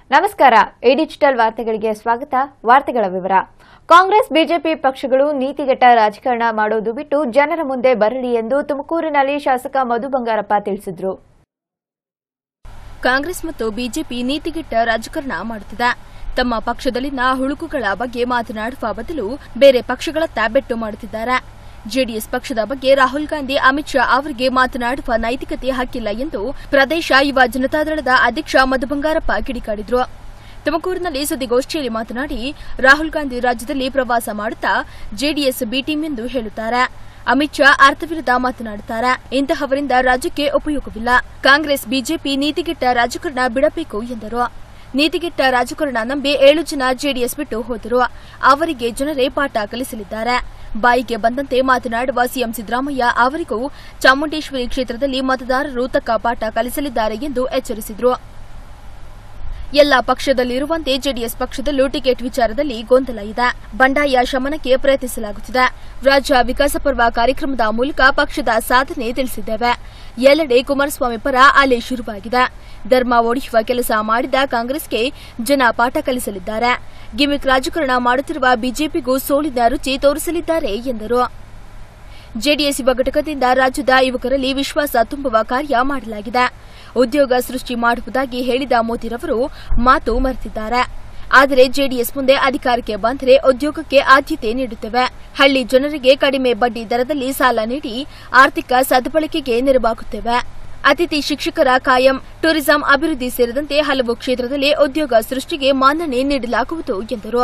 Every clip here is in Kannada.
ನಮಸ್ಕಾರ ಈ ಡಿಜಿಟಲ್ ವಾರ್ತೆಗಳಿಗೆ ಸ್ವಾಗತ ವಾರ್ತೆಗಳ ವಿವರ ಕಾಂಗ್ರೆಸ್ ಬಿಜೆಪಿ ಪಕ್ಷಗಳು ನೀತಿಗೆಟ್ಟ ರಾಜಕಾರಣ ಮಾಡೋದು ಬಿಟ್ಟು ಜನರ ಮುಂದೆ ಬರಲಿ ಎಂದು ತುಮಕೂರಿನಲ್ಲಿ ಶಾಸಕ ಮಧು ಬಂಗಾರಪ್ಪ ತಿಳಿಸಿದರು ಕಾಂಗ್ರೆಸ್ ಮತ್ತು ಬಿಜೆಪಿ ನೀತಿಗೆಟ್ಟ ರಾಜಕಾರಣ ಮಾಡುತ್ತಿದೆ ತಮ್ಮ ಪಕ್ಷದಲ್ಲಿನ ಹುಳುಕುಗಳ ಬಗ್ಗೆ ಮಾತನಾಡುವ ಬದಲು ಬೇರೆ ಪಕ್ಷಗಳತ್ತ ಬೆಟ್ಟು ಮಾಡುತ್ತಿದ್ದಾರೆ ಜೆಡಿಎಸ್ ಪಕ್ಷದ ಬಗ್ಗೆ ರಾಹುಲ್ ಗಾಂಧಿ ಅಮಿತ್ ಶಾ ಅವರಿಗೆ ಮಾತನಾಡುವ ನೈತಿಕತೆ ಹಕ್ಕಿಲ್ಲ ಎಂದು ಪ್ರದೇಶ ಯುವ ಜನತಾದಳದ ಅಧ್ಯಕ್ಷ ಮಧು ಬಂಗಾರಪ್ಪ ಕಿಡಿಕಾಡಿದ್ರು ತುಮಕೂರಿನಲ್ಲಿ ಸುದ್ದಿಗೋಷ್ಠಿಯಲ್ಲಿ ಮಾತನಾಡಿ ರಾಹುಲ್ ಗಾಂಧಿ ರಾಜ್ಯದಲ್ಲಿ ಪ್ರವಾಸ ಮಾಡುತ್ತಾ ಜೆಡಿಎಸ್ ಬಿ ಟೀಮ್ ಎಂದು ಹೇಳುತ್ತಾರೆ ಅಮಿತ್ ಶಾ ಅರ್ಥವಿರುದ್ಧ ಮಾತನಾಡುತ್ತಾರೆ ಇಂತಹವರಿಂದ ರಾಜ್ಯಕ್ಕೆ ಉಪಯೋಗವಿಲ್ಲ ಕಾಂಗ್ರೆಸ್ ಬಿಜೆಪಿ ನೀತಿಗೆಟ್ಟ ರಾಜಕಾರಣ ಬಿಡಬೇಕು ಎಂದರು ನೀತಿಗೆಟ್ಟ ರಾಜಕಾರಣ ನಂಬಿ ಏಳು ಜನ ಜೆಡಿಎಸ್ ಬಿಟ್ಟು ಹೋದರು ಅವರಿಗೆ ಜನರೇ ಪಾಠ ಕಲಿಸಲಿದ್ದಾರೆ ಬಾಯಿಗೆ ಬಂದಂತೆ ಮಾತನಾಡುವ ಸಿಎಂ ಸಿದ್ದರಾಮಯ್ಯ ಅವರಿಗೂ ಚಾಮುಂಡೇಶ್ವರಿ ಕ್ಷೇತ್ರದಲ್ಲಿ ಮತದಾರರು ತಕ್ಕ ಪಾಠ ಕಲಿಸಲಿದ್ದಾರೆ ಎಂದು ಎಚ್ಚರಿಸಿದರು ಎಲ್ಲ ಪಕ್ಷದಲ್ಲಿರುವಂತೆ ಜೆಡಿಎಸ್ ಪಕ್ಷದಲ್ಲೂ ಟಿಕೆಟ್ ವಿಚಾರದಲ್ಲಿ ಗೊಂದಲ ಇದೆ ಬಂಡಾಯ ಶಮನಕ್ಕೆ ಪ್ರಯತ್ನಿಸಲಾಗುತ್ತಿದೆ ರಾಜ್ಯ ವಿಕಾಸ ಪರ್ವ ಕಾರ್ಯಕ್ರಮದ ಮೂಲಕ ಪಕ್ಷದ ಸಾಧನೆ ತಿಳಿಸಿದ್ದೇವೆ ಎಲ್ಲೆಡೆ ಕುಮಾರಸ್ವಾಮಿ ಪರ ಅಲೆ ಶುರುವಾಗಿದೆ ಧರ್ಮ ಒಡೆಯುವ ಕೆಲಸ ಮಾಡಿದ ಕಾಂಗ್ರೆಸ್ಗೆ ಜನ ಪಾಠ ಕಲಿಸಲಿದ್ದಾರೆ ಗಿಮಿಕ್ ರಾಜಕಾರಣ ಮಾಡುತ್ತಿರುವ ಬಿಜೆಪಿಗೂ ಸೋಲಿನ ರುಚಿ ತೋರಿಸಲಿದ್ದಾರೆ ಎಂದರು ಜೆಡಿಎಸ್ ಯುವ ಘಟಕದಿಂದ ರಾಜ್ಯದ ಯುವಕರಲ್ಲಿ ವಿಶ್ವಾಸ ತುಂಬುವ ಕಾರ್ಯ ಮಾಡಲಾಗಿದೆ ಉದ್ಯೋಗ ಸೃಷ್ಟಿ ಮಾಡುವುದಾಗಿ ಹೇಳಿದ ಮೋದಿರವರು ಮಾತು ಮರೆತಿದ್ದಾರೆ ಆದರೆ ಜೆಡಿಎಸ್ ಮುಂದೆ ಅಧಿಕಾರಕ್ಕೆ ಬಂದರೆ ಉದ್ಯೋಗಕ್ಕೆ ಆದ್ಯತೆ ನೀಡುತ್ತೇವೆ ಹಳ್ಳಿ ಜನರಿಗೆ ಕಡಿಮೆ ಬಡ್ಡಿ ದರದಲ್ಲಿ ಸಾಲ ನೀಡಿ ಆರ್ಥಿಕ ಸದ್ಬಳಕೆಗೆ ನೆರವಾಗುತ್ತೇವೆ ಅತಿಥಿ ಶಿಕ್ಷಕರ ಕಾಯಂ ಟೂರಿಸಂ ಅಭಿವೃದ್ಧಿ ಸೇರಿದಂತೆ ಹಲವು ಕ್ಷೇತ್ರದಲ್ಲಿ ಉದ್ಯೋಗ ಸೃಷ್ಟಿಗೆ ಮನ್ನಣೆ ನೀಡಲಾಗುವುದು ಎಂದರು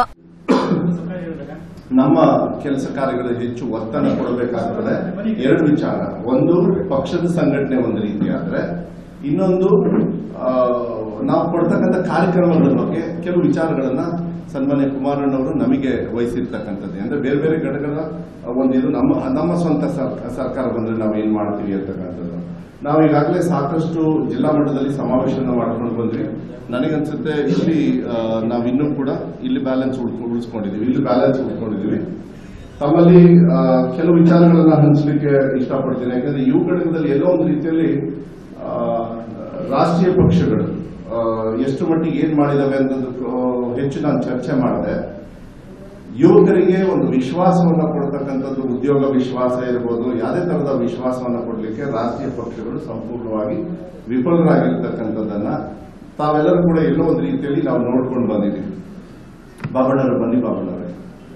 ನಮ್ಮ ಕೆಲಸ ಕಾರ್ಯಗಳಿಗೆ ಹೆಚ್ಚು ಒತ್ತಡ ಕೊಡಬೇಕಾಗ್ತದೆ ಎರಡು ವಿಚಾರ ಒಂದು ಪಕ್ಷದ ಸಂಘಟನೆ ಒಂದು ರೀತಿ ಆದ್ರೆ ಇನ್ನೊಂದು ಆ, ನಾವು ಕೊಡ್ತಕ್ಕಂಥ ಕಾರ್ಯಕ್ರಮಗಳ ಬಗ್ಗೆ ಕೆಲವು ವಿಚಾರಗಳನ್ನ ಸನ್ಮಾನ್ಯ ಕುಮಾರಣ್ಣವರು ನಮಗೆ ವಹಿಸಿರ್ತಕ್ಕಂಥದ್ದು ಅಂದ್ರೆ ಬೇರೆ ಬೇರೆ ಘಟಕಗಳ ಒಂದು ಇದು ನಮ್ಮ ನಮ್ಮ ಸ್ವಂತ ಸರ್- ಸರ್ಕಾರ ಬಂದ್ರೆ ನಾವು ಏನ್ ಮಾಡ್ತೀವಿ ಅಂತಕ್ಕಂಥದ್ದು ನಾವು ಈಗಾಗಲೇ ಸಾಕಷ್ಟು ಜಿಲ್ಲಾ ಮಟ್ಟದಲ್ಲಿ ಸಮಾವೇಶನ ಮಾಡ್ಕೊಂಡು ಬಂದ್ವಿ ನನಗನ್ಸುತ್ತೆ ಇಲ್ಲಿ ಆ, ನಾವು ಇನ್ನೂ ಕೂಡ ಇಲ್ಲಿ ಬ್ಯಾಲೆನ್ಸ್ ಉಳಿಸ್ಕೊಂಡಿದೀವಿ ಇಲ್ಲಿ ಬ್ಯಾಲೆನ್ಸ್ ಉಳ್ಕೊಂಡಿದೀವಿ ತಮ್ಮಲ್ಲಿ ಆ, ಕೆಲವು ವಿಚಾರಗಳನ್ನ ಹಂಚಲಿಕ್ಕೆ ಇಷ್ಟಪಡ್ತೀನಿ ಯಾಕಂದ್ರೆ ಯುವ ಘಟಕದಲ್ಲಿ ಎಲ್ಲೋ ಒಂದು ರೀತಿಯಲ್ಲಿ ಆ, ರಾಷ್ಟ್ರೀಯ ಪಕ್ಷಗಳು ಆ, ಎಷ್ಟು ಮಟ್ಟಿಗೆ ಏನ್ ಮಾಡಿದಾವೆ ಅನ್ನೋದು ಆ, ಹೆಚ್ಚು ನಾನು ಚರ್ಚೆ ಮಾಡಿದೆ ಯುವಕರಿಗೆ ಒಂದು ವಿಶ್ವಾಸವನ್ನ ಕೊಡ್ತಕ್ಕಂಥದ್ದು ಉದ್ಯೋಗ ವಿಶ್ವಾಸ ಇರ್ಬೋದು ಯಾವುದೇ ತರಹದ ವಿಶ್ವಾಸವನ್ನ ಕೊಡಲಿಕ್ಕೆ ರಾಷ್ಟ್ರೀಯ ಪಕ್ಷಗಳು ಸಂಪೂರ್ಣವಾಗಿ ವಿಫಲರಾಗಿರ್ತಕ್ಕಂಥದ್ದನ್ನ ತಾವೆಲ್ಲರೂ ಕೂಡ ಎಲ್ಲೋ ಒಂದು ರೀತಿಯಲ್ಲಿ ನಾವು ನೋಡ್ಕೊಂಡು ಬಂದಿದ್ದೀವಿ ಬಾಬಣ್ಣವರು ಬನ್ನಿ ಬಾಬಣ್ಣವರೇ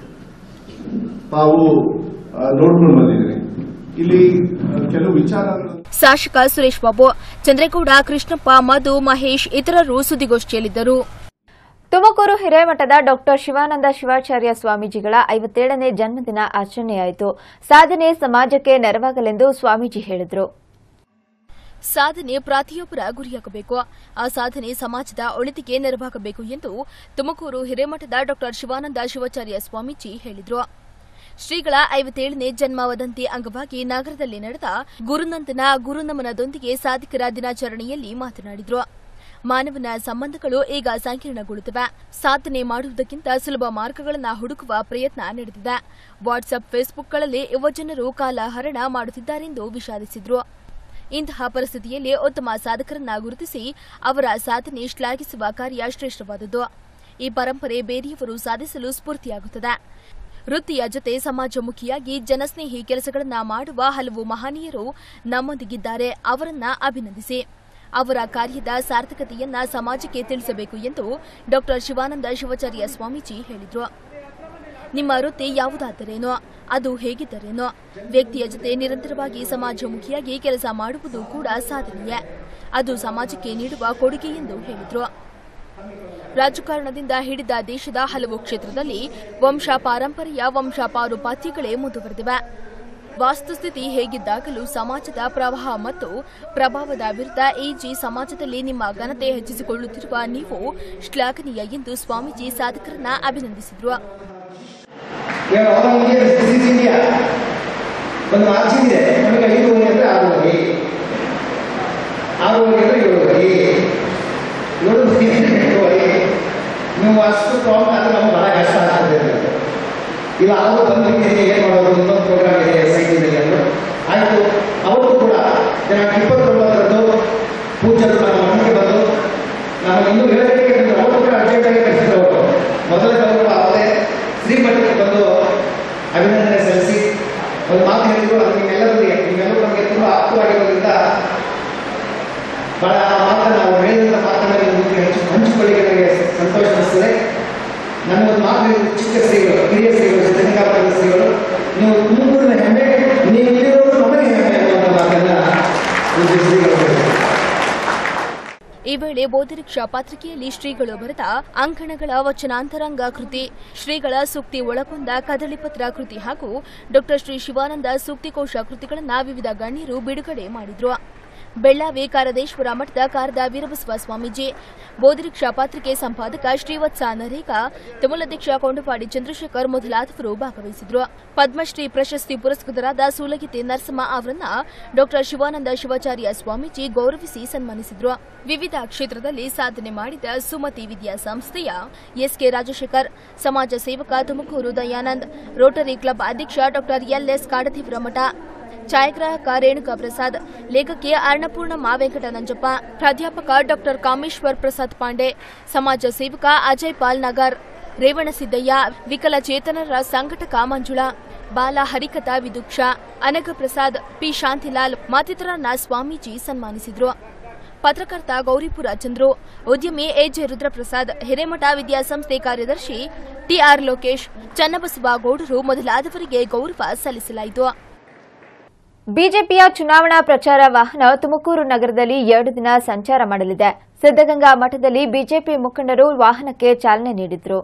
ತಾವು ಆ, ನೋಡ್ಕೊಂಡು ಬಂದಿದ್ದೀರಿ ಇಲ್ಲಿ ಆ, ಕೆಲವು ವಿಚಾರಗಳು ಶಾಸಕ ಸುರೇಶ್ ಬಾಬು ಚಂದ್ರೇಗೌಡ ಕೃಷ್ಣಪ್ಪ ಮಧು ಮಹೇಶ್ ಇತರರು ಸುದ್ದಿಗೋಷ್ಠಿಯಲ್ಲಿದ್ದರು ತುಮಕೂರು ಹಿರೇಮಠದ ಡಾಕ್ಟರ್ ಶಿವಾನಂದ ಶಿವಾಚಾರ್ಯ ಸ್ವಾಮೀಜಿಗಳ ಐವತ್ತೇಳನೇ ಜನ್ಮದಿನ ಆಚರಣೆಯಾಯಿತು ಸಾಧನೆ ಸಮಾಜಕ್ಕೆ ನೆರವಾಗಲೆಂದು ಸ್ವಾಮೀಜಿ ಹೇಳಿದರು ಸಾಧನೆ ಪ್ರತಿಯೊಬ್ಬರ ಗುರಿಯಾಗಬೇಕು ಆ ಸಾಧನೆ ಸಮಾಜದ ಒಳಿತಿಗೆ ನೆರವಾಗಬೇಕು ಎಂದು ತುಮಕೂರು ಹಿರೇಮಠದ ಡಾ ಶಿವಾನಂದ ಶಿವಾಚಾರ್ಯ ಸ್ವಾಮೀಜಿ ಹೇಳಿದರು ಶ್ರೀಗಳ ಐವತ್ತೇಳನೇ ಜನ್ಮ ವದಂತಿ ಅಂಗವಾಗಿ ನಗರದಲ್ಲಿ ನಡೆದ ಗುರುನಂದನ ಗುರುನಮನದೊಂದಿಗೆ ಸಾಧಿಕರ ದಿನಾಚರಣೆಯಲ್ಲಿ ಮಾತನಾಡಿದರು ಮಾನವನ ಸಂಬಂಧಗಳು ಈಗ ಸಂಕೀರ್ಣಗೊಳ್ಳುತ್ತವೆ ಸಾಧನೆ ಮಾಡುವುದಕ್ಕಿಂತ ಸುಲಭ ಮಾರ್ಗಗಳನ್ನು ಹುಡುಕುವ ಪ್ರಯತ್ನ ನಡೆದಿದೆ ವಾಟ್ಸ್ಆಪ್ ಫೇಸ್ಬುಕ್ಗಳಲ್ಲಿ ಯುವಜನರು ಕಾಲ ಹರಣ ಮಾಡುತ್ತಿದ್ದಾರೆಂದು ವಿಷಾದಿಸಿದರು ಇಂತಹ ಪರಿಸ್ಥಿತಿಯಲ್ಲಿ ಉತ್ತಮ ಸಾಧಕರನ್ನ ಗುರುತಿಸಿ ಅವರ ಸಾಧನೆ ಶ್ಲಾಘಿಸುವ ಕಾರ್ಯ ಶ್ರೇಷ್ಠವಾದದ್ದು ಈ ಪರಂಪರೆ ಬೇರೆಯವರು ಸಾಧಿಸಲು ಸ್ಫೂರ್ತಿಯಾಗುತ್ತದೆ ವೃತ್ತಿಯ ಜೊತೆ ಸಮಾಜಮುಖಿಯಾಗಿ ಜನಸ್ನೇಹಿ ಕೆಲಸಗಳನ್ನ ಮಾಡುವ ಹಲವು ಮಹನೀಯರು ನಮ್ಮೊಂದಿಗಿದ್ದಾರೆ ಅವರನ್ನ ಅಭಿನಂದಿಸಿ ಅವರ ಕಾರ್ಯದ ಸಾರ್ಥಕತೆಯನ್ನ ಸಮಾಜಕ್ಕೆ ತಿಳಿಸಬೇಕು ಎಂದು ಡಾ ಶಿವಾನಂದ ಶಿವಾಚಾರ್ಯ ಸ್ವಾಮೀಜಿ ಹೇಳಿದರು ನಿಮ್ಮ ವೃತ್ತಿ ಯಾವುದಾದರೇನೋ ಅದು ಹೇಗಿದ್ದರೇನೋ ವ್ಯಕ್ತಿಯ ಜೊತೆ ನಿರಂತರವಾಗಿ ಸಮಾಜಮುಖಿಯಾಗಿ ಕೆಲಸ ಮಾಡುವುದು ಕೂಡ ಸಾಧನೆಯೇ ಅದು ಸಮಾಜಕ್ಕೆ ನೀಡುವ ಕೊಡುಗೆ ಎಂದು ಹೇಳಿದರು ರಾಜಕಾರಣದಿಂದ ಹಿಡಿದ ದೇಶದ ಹಲವು ಕ್ಷೇತ್ರದಲ್ಲಿ ವಂಶ ಪಾರಂಪರ್ಯ ವಂಶ ಪಾರುಪಾತ್ಯಗಳೇ ಮುಂದುವರೆದಿವೆ ವಾಸ್ತುಸ್ಥಿತಿ ಹೇಗಿದ್ದಾಗಲೂ ಸಮಾಜದ ಪ್ರವಾಹ ಮತ್ತು ಪ್ರಭಾವದ ವಿರುದ್ಧ ಈಜಿ ಸಮಾಜದಲ್ಲಿ ನಿಮ್ಮ ಘನತೆ ಹೆಚ್ಚಿಸಿಕೊಳ್ಳುತ್ತಿರುವ ನೀವು ಶ್ಲಾಘನೀಯ ಎಂದು ಸ್ವಾಮೀಜಿ ಸಾಧಕರನ್ನ ಅಭಿನಂದಿಸಿದರು ಇವಾಗ ಅವನಿಗೆ ದಿಸ್ ಇಸ್ ಇಂಡಿಯಾ ಒಂದು ಮಾರ್ಜಿನ್ ಇದೆ ನಮಗೆ ಐದುವರೆ ಅಂದರೆ ಆರೂವರೆ ಆರೂವರೆ ಅಂದರೆ ಏಳುವರೆ ಏಳುವರೆ ಅಂದರೆ ಎಂಟೂವರೆ ನೀವು ಅಷ್ಟು ಪ್ರಾಬ್ಲಮ್ ಆದರೆ ನಮ್ಗೆ ಬಹಳ ಕಷ್ಟ ಆಗ್ತದೆ ಅಂತ. ಇಲ್ಲ ಅವರು ಬಂದಿದ್ದೀನಿ ಏನು ಮಾಡೋದು ಇನ್ನೊಂದು ಪ್ರೋಗ್ರಾಮ್ ಇದೆ ಸೈಟಿನಲ್ಲಿ ಅಂದರು ಆಯಿತು ಅವರು ಕೂಡ ದಿನಾಂಕ ಇಪ್ಪತ್ತೊಂಬತ್ತರಂದು ಪೂಜ್ಯರು ನಮ್ಮ ಮನೆಗೆ ಬಂದು ನಾನು ಇನ್ನೂ ಹೇಳಲಿಕ್ಕೆ ಅವರು ಕೂಡ ನನ್ನ ಮಾತು ಚಿಕ್ಕ ಶ್ರೀಗಳು ಹಿರಿಯ ಶ್ರೀಗಳು ಸಿದ್ಧಗಂಗಾಪುರದ ಶ್ರೀಗಳು ನೀವು ತುಮಕೂರಿನ ಹೆಮ್ಮೆ ನೀವು ಇಲ್ಲಿರೋರು ನಮಗೆ ಹೆಮ್ಮೆ ಅನ್ನುವಂಥ ಮಾತನ್ನ ಪೂಜ್ಯ ಶ್ರೀಗಳು ಹೇಳಿದರು. ಈ ವೇಳೆ ಬೋಧಿರಿಕ್ಷಾ ಪತ್ರಿಕೆಯಲ್ಲಿ ಶ್ರೀಗಳು ಬರೆದ ಅಂಕಣಗಳ ವಚನಾಂತರಂಗ ಕೃತಿ ಶ್ರೀಗಳ ಸೂಕ್ತಿ ಒಳಗೊಂಡ ಕದಳಿಪತ್ರ ಕೃತಿ ಹಾಗೂ ಡಾಕ್ಟರ್ ಶ್ರೀ ಶಿವಾನಂದ ಸೂಕ್ತಿಕೋಶ ಕೃತಿಗಳನ್ನು ವಿವಿಧ ಗಣ್ಯರು ಬಿಡುಗಡೆ ಮಾಡಿದ್ರು ಬೆಳ್ಳಾವಿ ಕಾರದೇಶ್ವರ ಮಠದ ಕಾರದ ವೀರಬಸವ ಸ್ವಾಮೀಜಿ ಬೋಧಿರಿಕ್ಷಾ ಪತ್ರಿಕೆ ಸಂಪಾದಕ ಶ್ರೀವತ್ಸ ನರೇಗ ತಮಿಳಾಧ್ಯಕ್ಷ ಕೊಂಡಪಾಡಿ ಚಂದ್ರಶೇಖರ್ ಮೊದಲಾದವರು ಭಾಗವಹಿಸಿದ್ರು ಪದ್ಮಶ್ರೀ ಪ್ರಶಸ್ತಿ ಪುರಸ್ಕೃತರಾದ ಸೂಲಗಿತ್ತಿ ನರಸಮ್ಮ ಅವರನ್ನ ಡಾಕ್ಟರ್ ಶಿವಾನಂದ ಶಿವಾಚಾರ್ಯ ಸ್ವಾಮೀಜಿ ಗೌರವಿಸಿ ಸನ್ಮಾನಿಸಿದ್ರು ವಿವಿಧ ಕ್ಷೇತ್ರದಲ್ಲಿ ಸಾಧನೆ ಮಾಡಿದ ಸುಮತಿ ವಿದ್ಯಾಸಂಸ್ಥೆಯ ಎಸ್ಕೆ ರಾಜಶೇಖರ್ ಸಮಾಜ ಸೇವಕ ತುಮಕೂರು ದಯಾನಂದ್ ರೋಟರಿ ಕ್ಲಬ್ ಅಧ್ಯಕ್ಷ ಡಾಕ್ಟರ್ ಎಲ್ಎಸ್ ಕಾಡದೇವರ ಮಠ ಛಾಯಾಗ್ರಾಹಕ ರೇಣುಕಾ ಪ್ರಸಾದ್ ಲೇಖಕಿ ಅನ್ನಪೂರ್ಣಮ್ಮ ವೆಂಕಟ ನಂಜಪ್ಪ ಪ್ರಾಧ್ಯಾಪಕ ಡಾಕ್ಟರ್ ಕಾಮೇಶ್ವರ್ ಪ್ರಸಾದ್ ಪಾಂಡೆ ಸಮಾಜ ಸೇವಕ ಅಜಯ್ ಪಾಲ್ ನಗರ್ ರೇವಣಸಿದ್ದಯ್ಯ ವಿಕಲಚೇತನರ ಸಂಘಟಕ ಮಂಜುಳಾ ಬಾಲ ಹರಿಕಥಾ ವಿದುಕ್ಷ ಅನಘ ಪ್ರಸಾದ್ ಪಿ ಶಾಂತಿಲಾಲ್ ಮತ್ತಿತರನ್ನ ಸ್ವಾಮೀಜಿ ಸನ್ಮಾನಿಸಿದ್ರು ಪತ್ರಕರ್ತ ಗೌರಿಪುರ ಚಂದ್ರು ಉದ್ಯಮಿ ಎಜೆ ರುದ್ರಪ್ರಸಾದ್ ಹಿರೇಮಠ ವಿದ್ಯಾಸಂಸ್ಥೆ ಕಾರ್ಯದರ್ಶಿ ಟಿಆರ್ ಲೋಕೇಶ್ ಚನ್ನಬಸವ ಗೌಡರು ಮೊದಲಾದವರಿಗೆ ಗೌರವ ಸಲ್ಲಿಸಲಾಯಿತು ಬಿಜೆಪಿಯ ಚುನಾವಣಾ ಪ್ರಚಾರ ವಾಹನ ತುಮಕೂರು ನಗರದಲ್ಲಿ ಎರಡು ದಿನ ಸಂಚಾರ ಮಾಡಲಿದೆ ಸಿದ್ದಗಂಗಾ ಮಠದಲ್ಲಿ ಬಿಜೆಪಿ ಮುಖಂಡರು ವಾಹನಕ್ಕೆ ಚಾಲನೆ ನೀಡಿದರು